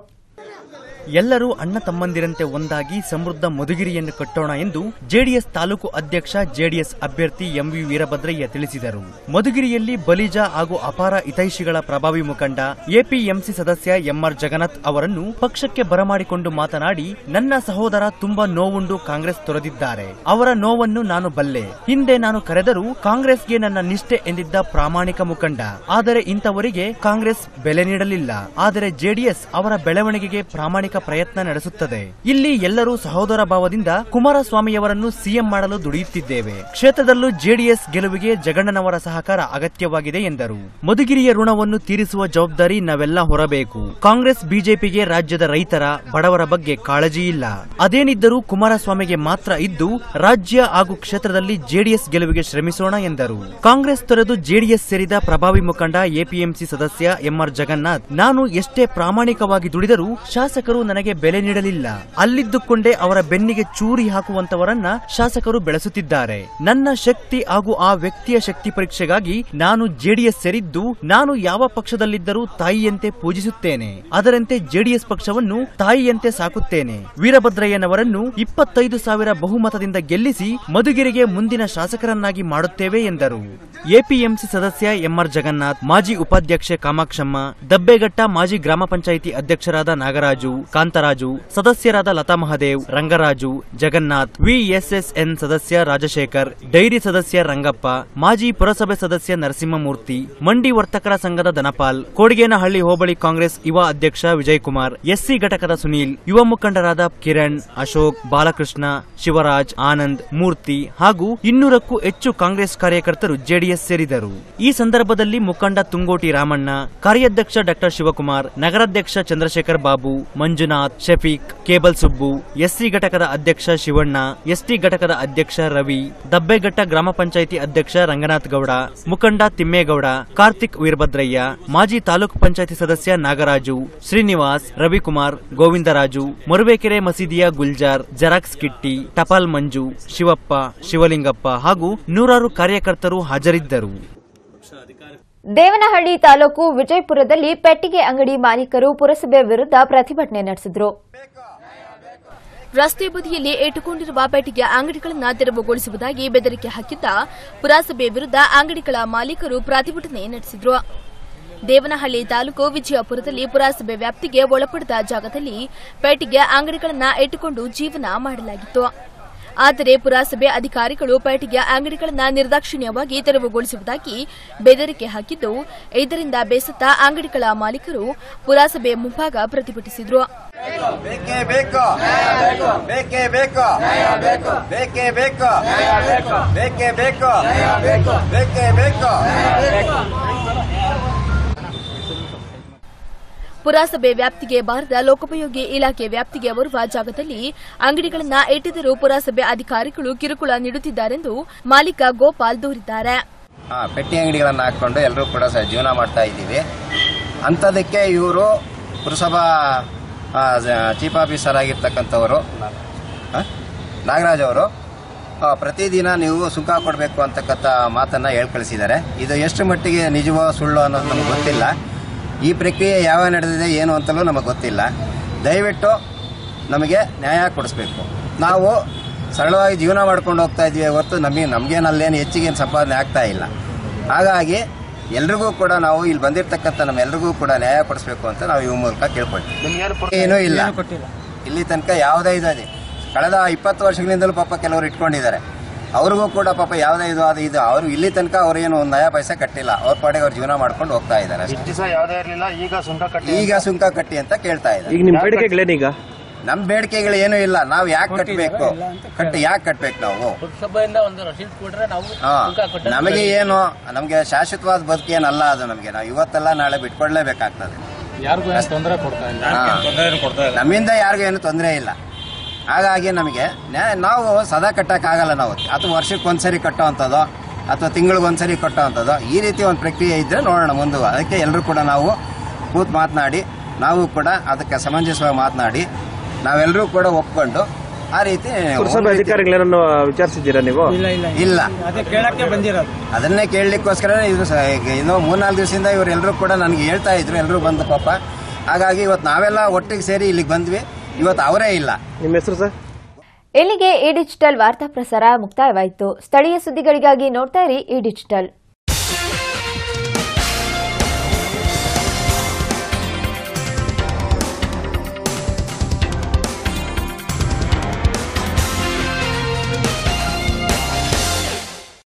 ಎಲ್ಲರೂ ಅಣ್ಣ ತಮ್ಮಂದಿರಂತೆ ಒಂದಾಗಿ ಸಮೃದ್ಧ ಮಧುಗಿರಿಯನ್ನು ಕಟ್ಟೋಣ ಎಂದು ಜೆಡಿಎಸ್ ತಾಲೂಕು ಅಧ್ಯಕ್ಷ ಜೆಡಿಎಸ್ ಅಭ್ಯರ್ಥಿ ಎಂವಿ ವೀರಭದ್ರಯ್ಯ ತಿಳಿಸಿದರು ಮಧುಗಿರಿಯಲ್ಲಿ ಬಲಿಜ ಹಾಗೂ ಅಪಾರ ಹಿತೈಷಿಗಳ ಪ್ರಭಾವಿ ಮುಖಂಡ ಎಪಿಎಂಸಿ ಸದಸ್ಯ ಎಂಆರ್ ಜಗನ್ನಾಥ್ ಅವರನ್ನು ಪಕ್ಷಕ್ಕೆ ಬರಮಾಡಿಕೊಂಡು ಮಾತನಾಡಿ ನನ್ನ ಸಹೋದರ ತುಂಬಾ ನೋವುಂಡು ಕಾಂಗ್ರೆಸ್ ತೊರೆದಿದ್ದಾರೆ ಅವರ ನೋವನ್ನು ನಾನು ಬಲ್ಲೆ ಹಿಂದೆ ನಾನು ಕರೆದರೂ ಕಾಂಗ್ರೆಸ್ಗೆ ನನ್ನ ನಿಷ್ಠೆ ಎಂದಿದ್ದ ಪ್ರಾಮಾಣಿಕ ಮುಖಂಡ ಆದರೆ ಇಂಥವರಿಗೆ ಕಾಂಗ್ರೆಸ್ ಬೆಲೆ ನೀಡಲಿಲ್ಲ ಆದರೆ ಜೆಡಿಎಸ್ ಅವರ ಬೆಳವಣಿಗೆಗೆ ಪ್ರಾಮಾಣಿಕ ಪ್ರಯತ್ನ ನಡೆಸುತ್ತದೆ ಇಲ್ಲಿ ಎಲ್ಲರೂ ಸಹೋದರ ಭಾವದಿಂದ ಕುಮಾರಸ್ವಾಮಿಯವರನ್ನು ಸಿಎಂ ಮಾಡಲು ದುಡಿಯುತ್ತಿದ್ದೇವೆ ಕ್ಷೇತ್ರದಲ್ಲೂ ಜೆಡಿಎಸ್ ಗೆಲುವಿಗೆ ಜಗಣ್ಣನವರ ಸಹಕಾರ ಅಗತ್ಯವಾಗಿದೆ ಎಂದರು ಮಧುಗಿರಿಯ ಋಣವನ್ನು ತೀರಿಸುವ ಜವಾಬ್ದಾರಿ ನಾವೆಲ್ಲ ಹೊರಬೇಕು ಕಾಂಗ್ರೆಸ್ ಬಿಜೆಪಿಗೆ ರಾಜ್ಯದ ರೈತರ ಬಡವರ ಬಗ್ಗೆ ಕಾಳಜಿ ಇಲ್ಲ ಅದೇನಿದ್ದರೂ ಕುಮಾರಸ್ವಾಮಿಗೆ ಮಾತ್ರ ಇದ್ದು ರಾಜ್ಯ ಹಾಗೂ ಕ್ಷೇತ್ರದಲ್ಲಿ ಜೆಡಿಎಸ್ ಗೆಲುವಿಗೆ ಶ್ರಮಿಸೋಣ ಎಂದರು ಕಾಂಗ್ರೆಸ್ ತೊರೆದು ಜೆಡಿಎಸ್ ಸೇರಿದ ಪ್ರಭಾವಿ ಮುಖಂಡ ಎಪಿಎಂಸಿ ಸದಸ್ಯ ಎಂಆರ್ ಜಗನ್ನಾಥ್ ನಾನು ಎಷ್ಟೇ ಪ್ರಾಮಾಣಿಕವಾಗಿ ದುಡಿದರೂ ಶಾಸಕರು ನನಗೆ ಬೆಲೆ ನೀಡಲಿಲ್ಲ ಅಲ್ಲಿದ್ದುಕೊಂಡೇ ಅವರ ಬೆನ್ನಿಗೆ ಚೂರಿ ಹಾಕುವಂತವರನ್ನ ಶಾಸಕರು ಬೆಳೆಸುತ್ತಿದ್ದಾರೆ ನನ್ನ ಶಕ್ತಿ ಹಾಗೂ ಆ ವ್ಯಕ್ತಿಯ ಶಕ್ತಿ ಪರೀಕ್ಷೆಗಾಗಿ ನಾನು ಜೆಡಿಎಸ್ ಸೇರಿದ್ದು ನಾನು ಯಾವ ಪಕ್ಷದಲ್ಲಿದ್ದರೂ ತಾಯಿಯಂತೆ ಪೂಜಿಸುತ್ತೇನೆ ಅದರಂತೆ ಜೆಡಿಎಸ್ ಪಕ್ಷವನ್ನು ತಾಯಿಯಂತೆ ಸಾಕುತ್ತೇನೆ ವೀರಭದ್ರಯ್ಯನವರನ್ನು ಇಪ್ಪತ್ತೈದು ಸಾವಿರ ಬಹುಮತದಿಂದ ಗೆಲ್ಲಿಸಿ ಮಧುಗಿರಿಗೆ ಮುಂದಿನ ಶಾಸಕರನ್ನಾಗಿ ಮಾಡುತ್ತೇವೆ ಎಂದರು ಎಪಿಎಂಸಿ ಸದಸ್ಯ ಎಂಆರ್ ಜಗನ್ನಾಥ್ ಮಾಜಿ ಉಪಾಧ್ಯಕ್ಷೆ ಕಾಮಾಕ್ಷಮ್ಮ ದಬ್ಬೆಘಟ್ಟ ಮಾಜಿ ಗ್ರಾಮ ಪಂಚಾಯಿತಿ ಅಧ್ಯಕ್ಷರಾದ ನಾಗರಾಜು ಕಾಂತರಾಜು ಸದಸ್ಯರಾದ ಲತಾ ಮಹದೇವ್ ರಂಗರಾಜು ಜಗನ್ನಾಥ್ ವಿಎಸ್ಎಸ್ಎನ್ ಸದಸ್ಯ ರಾಜಶೇಖರ್ ಡೈರಿ ಸದಸ್ಯ ರಂಗಪ್ಪ ಮಾಜಿ ಪುರಸಭೆ ಸದಸ್ಯ ನರಸಿಂಹಮೂರ್ತಿ ಮಂಡಿ ವರ್ತಕರ ಸಂಘದ ಧನಪಾಲ್ ಕೋಡಿಗೇನಹಳ್ಳಿ ಹೋಬಳಿ ಕಾಂಗ್ರೆಸ್ ಯುವ ಅಧ್ಯಕ್ಷ ವಿಜಯಕುಮಾರ್ ಎಸ್ಸಿ ಘಟಕದ ಸುನೀಲ್ ಯುವ ಮುಖಂಡರಾದ ಕಿರಣ್ ಅಶೋಕ್ ಬಾಲಕೃಷ್ಣ ಶಿವರಾಜ್ ಆನಂದ್ ಮೂರ್ತಿ ಹಾಗೂ ಇನ್ನೂರಕ್ಕೂ ಹೆಚ್ಚು ಕಾಂಗ್ರೆಸ್ ಕಾರ್ಯಕರ್ತರು ಜೆಡಿಎಸ್ ಸೇರಿದರು ಈ ಸಂದರ್ಭದಲ್ಲಿ ಮುಖಂಡ ತುಂಗೋಟಿ ರಾಮಣ್ಣ ಕಾರ್ಯಾಧ್ಯಕ್ಷ ಡಾಕ್ಟರ್ ಶಿವಕುಮಾರ್ ನಗರಾಧ್ಯಕ್ಷ ಚಂದ್ರಶೇಖರ್ ಬಾಬು ಮಂಜುನಾಥ್ ಶಫೀಕ್ ಕೇಬಲ್ ಸುಬ್ಬು ಎಸ್ಸಿ ಘಟಕದ ಅಧ್ಯಕ್ಷ ಶಿವಣ್ಣ ಎಸ್ಟಿ ಘಟಕದ ಅಧ್ಯಕ್ಷ ರವಿ ದಬ್ಬೆಘಟ್ಟ ಗ್ರಾಮ ಪಂಚಾಯಿತಿ ಅಧ್ಯಕ್ಷ ರಂಗನಾಥ್ ಗೌಡ ಮುಖಂಡ ತಿಮ್ಮೇಗೌಡ ಕಾರ್ತಿಕ್ ವೀರಭದ್ರಯ್ಯ ಮಾಜಿ ತಾಲೂಕು ಪಂಚಾಯಿತಿ ಸದಸ್ಯ ನಾಗರಾಜು ಶ್ರೀನಿವಾಸ್ ರವಿಕುಮಾರ್ ಗೋವಿಂದರಾಜು ಮರುವೇಕೆರೆ ಮಸೀದಿಯ ಗುಲ್ಜಾರ್ ಜೆರಾಕ್ಸ್ ಕಿಟ್ಟಿ ಟಪಾಲ್ ಮಂಜು ಶಿವಪ್ಪ ಶಿವಲಿಂಗಪ್ಪ ಹಾಗೂ ನೂರಾರು ಕಾರ್ಯಕರ್ತರು ಹಾಜರಿದ್ದರು ದೇವನಹಳ್ಳಿ ತಾಲೂಕು ವಿಜಯಪುರದಲ್ಲಿ ಪೆಟ್ಟಿಗೆ ಅಂಗಡಿ ಮಾಲೀಕರು ಪುರಸಭೆ ವಿರುದ್ಧ ಪ್ರತಿಭಟನೆ ನಡೆಸಿದರು ರಸ್ತೆ ಬದಿಯಲ್ಲಿ ಇಟ್ಟುಕೊಂಡಿರುವ ಪೆಟ್ಟಿಗೆ ಅಂಗಡಿಗಳನ್ನು ತೆರವುಗೊಳಿಸುವುದಾಗಿ ಬೆದರಿಕೆ ಹಾಕಿದ್ದ ಪುರಸಭೆ ವಿರುದ್ಧ ಅಂಗಡಿಗಳ ಮಾಲೀಕರು ಪ್ರತಿಭಟನೆ ನಡೆಸಿದರು ದೇವನಹಳ್ಳಿ ತಾಲೂಕು ವಿಜಯಪುರದಲ್ಲಿ ಪುರಸಭೆ ವ್ಯಾಪ್ತಿಗೆ ಒಳಪಡಿದ ಜಾಗದಲ್ಲಿ ಪೆಟ್ಟಿಗೆ ಅಂಗಡಿಗಳನ್ನು ಇಟ್ಟುಕೊಂಡು ಜೀವನ ಮಾಡಲಾಗಿತ್ತು ಆದರೆ ಪುರಸಭೆ ಅಧಿಕಾರಿಗಳು ಪೇಟೆಗೆ ಅಂಗಡಿಗಳನ್ನು ನಿರ್ದಾಕ್ಷಿಣ್ಯವಾಗಿ ತೆರವುಗೊಳಿಸುವುದಾಗಿ ಬೆದರಿಕೆ ಹಾಕಿದ್ದು ಇದರಿಂದ ಬೇಸತ್ತ ಅಂಗಡಿಗಳ ಮಾಲೀಕರು ಪುರಸಭೆ ಮುಂಭಾಗ ಪ್ರತಿಭಟಿಸಿದರು ಬೇಕೇ ಬೇಕು ಬೇಕೇ ಬೇಕು ಬೇಕೇ ಬೇಕು ಬೇಕೇ ಬೇಕು ಬೇಕೇ ಬೇಕು ಪುರಸಭೆ ವ್ಯಾಪ್ತಿಗೆ ಬಾರದ ಲೋಕೋಪಯೋಗಿ ಇಲಾಖೆ ವ್ಯಾಪ್ತಿಗೆ ಬರುವ ಜಾಗದಲ್ಲಿ ಅಂಗಡಿಗಳನ್ನ ಇಟ್ಟಿದ್ದರೂ ಪುರಸಭೆ ಅಧಿಕಾರಿಗಳು ಕಿರುಕುಳ ನೀಡುತ್ತಿದ್ದಾರೆಂದು ಮಾಲೀಕ ಗೋಪಾಲ್ ದೂರಿದ್ದಾರೆ ಹಾ ಪೆಟ್ಟಿ ಅಂಗಡಿಗಳನ್ನು ಹಾಕೊಂಡು ಎಲ್ಲರೂ ಕೂಡ ಸಹ ಜೀವನ ಮಾಡ್ತಾ ಇದ್ದೀವಿ ಅಂಥದಕ್ಕೆ ಇವರು ಪುರಸಭಾ ಚೀಫ್ ಆಫೀಸರ್ ಆಗಿರ್ತಕ್ಕಂಥವರು ಆ, ನಾಗರಾಜ್ ಅವರು ಆ, ಪ್ರತಿದಿನ ನೀವು ಸುಂಕ ಕೊಡಬೇಕು ಅಂತಕ್ಕಂಥ ಮಾತನ್ನ ಹೇಳ್ ಕಳಿಸಿದ್ದಾರೆ ಇದು ಎಷ್ಟು ಮಟ್ಟಿಗೆ ನಿಜವೋ ಸುಳ್ಳು ಅನ್ನೋದು ನಮಗೆ ಗೊತ್ತಿಲ್ಲ ಈ ಪ್ರಕ್ರಿಯೆ ಯಾವ ನಡೆದಿದೆ ಏನು ಅಂತಲೂ ನಮಗೆ ಗೊತ್ತಿಲ್ಲ ದಯವಿಟ್ಟು ನಮಗೆ ನ್ಯಾಯ ಕೊಡಿಸ್ಬೇಕು ನಾವು ಸರಳವಾಗಿ ಜೀವನ ಮಾಡ್ಕೊಂಡು ಹೋಗ್ತಾ ಇದ್ವಿ ಹೊರತು ನಮಗೆ ನಮಗೇನು ಅಲ್ಲೇನು ಹೆಚ್ಚಿಗೇನು ಸಂಪಾದನೆ ಆಗ್ತಾ ಇಲ್ಲ ಹಾಗಾಗಿ ಎಲ್ರಿಗೂ ಕೂಡ ನಾವು ಇಲ್ಲಿ ಬಂದಿರತಕ್ಕಂಥ ನಮ್ಮೆಲ್ರಿಗೂ ಕೂಡ ನ್ಯಾಯ ಕೊಡಿಸ್ಬೇಕು ಅಂತ ನಾವು ಈ ಮೂಲಕ ಕೇಳ್ಕೊಳ್ತೀವಿ ಏನೂ ಇಲ್ಲ ಇಲ್ಲಿ ತನಕ ಯಾವುದೇ ಇದು ಅದೇ ಕಳೆದ ಇಪ್ಪತ್ತು ವರ್ಷಗಳಿಂದಲೂ ಪಾಪ ಕೆಲವರು ಇಟ್ಕೊಂಡಿದ್ದಾರೆ ಅವ್ರಿಗೂ ಕೂಡ ಪಾಪ ಯಾವುದೇ ಇದು ಅದು ಇದು ಅವರು ಇಲ್ಲಿ ತನಕ ಅವ್ರೇನು ಒಂದು ನಯ ಪೈಸೆ ಕಟ್ಟಿಲ್ಲ ಅವ್ರ ಪಾಡಿಗೆ ಅವ್ರು ಜೀವನ ಮಾಡ್ಕೊಂಡು ಹೋಗ್ತಾ ಇದ್ದಾರೆ ಅಷ್ಟೇ. ದಿವಸ ಯಾವುದೇ ಇರಲಿಲ್ಲ ಈಗ ಸುಂಕ ಕಟ್ಟಿ ಈಗ ಸುಂಕ ಕಟ್ಟಿ ಅಂತ ಕೇಳ್ತಾ ಇದ್ದಾರೆ ಈಗ ನಿಮ್ ಬೇಡಿಕೆಗಳೇನೀಗ ನಮ್ ಬೇಡಿಕೆಗಳು ಏನೂ ಇಲ್ಲ ನಾವು ಯಾಕೆ ಕಟ್ಟಬೇಕು ಕಟ್ಟಿ ಯಾಕೆ ಕಟ್ಬೇಕು ನಾವು ಪುರಸಭೆಯಿಂದ ಒಂದು ರಸೀದ್ ಕೊಟ್ರೆ ನಾವು ಹಾ ಸುಂಕ ಕೊಟ್ಟರೆ ನಮಗೆ ಏನು ನಮಗೆ ಶಾಶ್ವತವಾದ ಬದುಕೇನಲ್ಲ ಅದು ನಮಗೆ ನಾವು ಇವತ್ತೆಲ್ಲ ನಾಳೆ ಬಿಟ್ಕೊಡ್ಲೇಬೇಕಾಗ್ತದೆ ಯಾರಿಗೂ ಏನು ತೊಂದರೆ ಕೊಡ್ತಾ ಇಲ್ಲ ಹಾ. ನಮ್ಮಿಂದ ಯಾರಿಗೂ ಏನು ತೊಂದರೆ ಇಲ್ಲ ಹಾಗಾಗಿ ನಮಗೆ ನ್ಯಾಯ- ನಾವು ಸದಾ ಕಟ್ಟಕ್ಕಾಗಲ್ಲ ನಾವು ಅಥವಾ ವರ್ಷಕ್ಕೆ ಒಂದ್ಸರಿ ಕಟ್ಟೋವಂಥದ್ದು ಅಥವಾ ತಿಂಗಳಿಗೊಂದ್ಸರಿ ಕಟ್ಟೋವಂಥದ್ದು ಈ ರೀತಿ ಒಂದು ಪ್ರಕ್ರಿಯೆ ಇದ್ರೆ ನೋಡೋಣ ಮುಂದೆ ಅದಕ್ಕೆ ಎಲ್ಲರೂ ಕೂಡ ನಾವು ಕೂತ್ ಮಾತನಾಡಿ ನಾವು ಕೂಡ ಅದಕ್ಕೆ ಸಮಂಜಸವಾಗಿ ಮಾತನಾಡಿ ನಾವೆಲ್ಲರೂ ಕೂಡ ಒಪ್ಕೊಂಡು ಆ ರೀತಿ ಪುರಸಭೆ ಅಧಿಕಾರಿಗಳೇನನ್ನು ವಿಚಾರಿಸಿದ್ದೀರಾ ನೀವು ಇಲ್ಲ ಅದೇ ಕೇಳಕ್ಕೆ ಬಂದಿರೋದು ಅದನ್ನೇ ಕೇಳಲಿಕ್ಕೋಸ್ಕರ ಇದು ಸ- ಈಗ ಇನ್ನೂ ಮೂರ್ನಾಲ್ಕು ದಿವಸದಿಂದ ಇವರೆಲ್ಲರೂ ಕೂಡ ನನಗೆ ಹೇಳ್ತಾ ಇದ್ರು ಎಲ್ಲರೂ ಬಂದು ಪಾಪ ಹಾಗಾಗಿ ಇವತ್ತು ನಾವೆಲ್ಲ ಒಟ್ಟಿಗೆ ಸೇರಿ ಇಲ್ಲಿಗೆ ಬಂದ್ವಿ ಇವತ್ತು ಅವರೇ ಇಲ್ಲ ನಿಮ್ಮ ಹೆಸರು ಸರ್ ಇಲ್ಲಿಗೆ ಈ ಡಿಜಿಟಲ್ ವಾರ್ತಾ ಪ್ರಸಾರ ಮುಕ್ತಾಯವಾಯಿತು ಸ್ಥಳೀಯ ಸುದ್ದಿಗಳಿಗಾಗಿ ನೋಡ್ತಾ ಇರಿ ಈ ಡಿಜಿಟಲ್